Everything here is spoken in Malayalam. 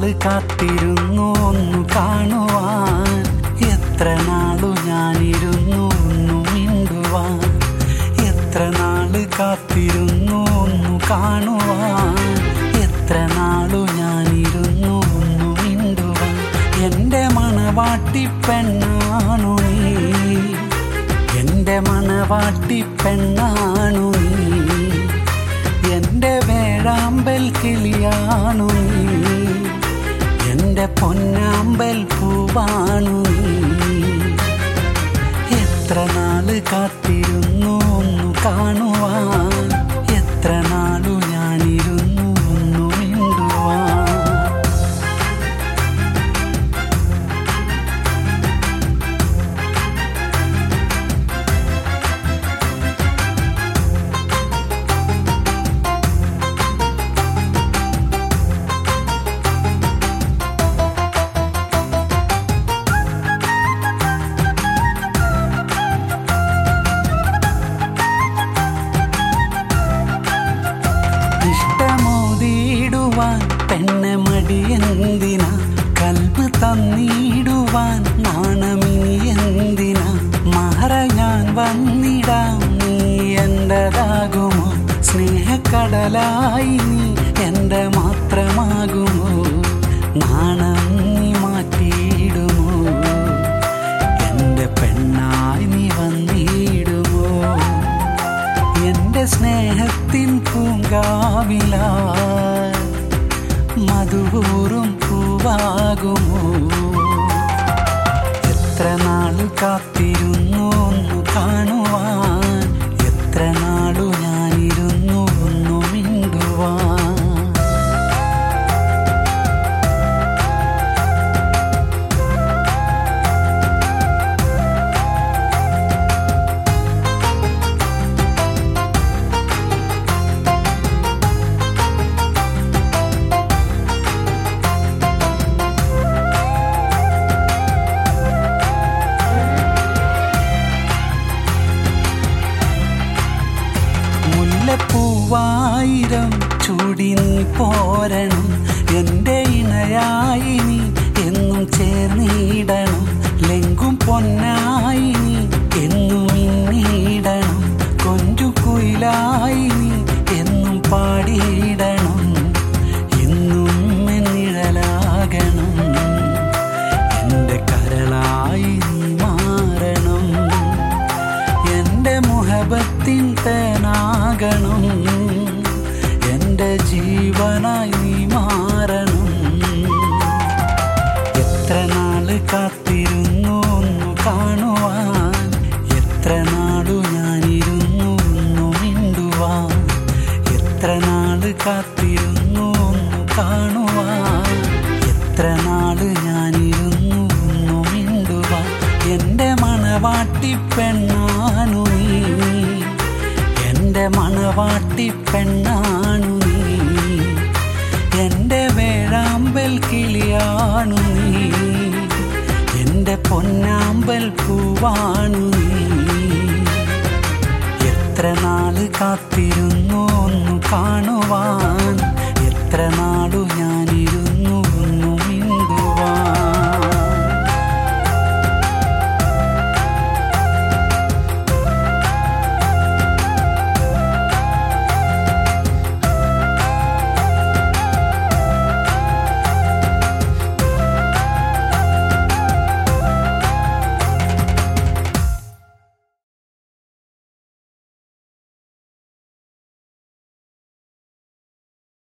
നാള് കാത്തിരുന്നു ഒന്നു കാണുവാൻ എത്ര നാളു ഞാനിരുന്നു ഒന്നു മിണ്ടുവാൻ എത്ര നാള് കാത്തിരുന്നു ഒന്നു കാണുവാൻ എത്ര നാളു ഞാനിരുന്നു ഒന്നു മിണ്ടുവാൻ എന്റെ മണവാട്ടി പെണ്ണാണു നീ എന്റെ മണവാട്ടി പെണ്ണാണു നീ എന്റെ വേഴാമ്പൽ കിളിയാണു നീ എന്റെ പൊന്നാമ്പൽ പൂവാണു നീ എത്ര നാള് കാത്തിരുന്നു ഒന്നു കാണുവാൻ എത്ര നാളു ഞാനിരുന്നു ഒന്നു മിണ്ടുവാൻ ഇഷ്ടമോതിടുവാൻ പെണ്ണെ മടിയെന്തിന കൽബ് തന്നിടുവാൻ നാണമിനി എന്തിന മഹറ ഞാൻ വന്നിടാം നീ എന്റേതാകുമോ സ്നേഹക്കടലായി നീ എന്റെ മാത്രമാകുമോ നാണം നീ മാറ്റിയിടുമോ എന്റെ പെണ്ണായി നീ വന്നിടുമോ എന്റെ സ്നേഹത്തിൻ പൂങ്കാവില മധുപൂറും പൂവാകുമോ എത്ര നാളു കാത്തിരുന്നു ഒന്നു കാണുവാൻ എത്ര നാളു ഞാനിരുന്നു ഒന്നു മിണ്ടുവാൻ മുല്ലപ്പൂവായിരം ചൂടി നീ പോരണം എന്റെ ഇണയായി നീ എന്നും ചേർന്നിടണം ലെങ്കും പൊന്നായി നീ എന്നും ഇന്നിടണം കൊഞ്ചു കുയിലായി നീ എന്നും പാടിയിടണം എന്നും എന്നിഴലാകണം എന്റെ കരളായി നീ മാറണം എന്റെ മുഹബത്തിൻ തേനാകണം എന്റെ ജീവനായി നീ മാറണം എത്ര നാള് കാത്തിരുന്നു ഒന്നു കാണുവാൻ എത്ര നാളു ഞാനിരുന്നു ഒന്നു മിണ്ടുവാൻ എത്ര നാള് കാത്തിരുന്നു ഒന്നു കാണുവാൻ എത്ര നാള് ഞാനിരുന്നു ഒന്നു മിണ്ടുവാൻ എന്റെ മണവാട്ടി പെണ്ണാണു നീ എന്റെ മണവാട്ടി പെണ്ണാണു നീ എന്റെ വേഴാമ്പൽ കിളിയാണു നീ എന്റെ പൊന്നാമ്പൽ പൂവാണു നീ എത്ര നാള് കാത്തിരുന്നു ഒന്നു കാണുവാൻ എത്ര നാളു ഞാൻ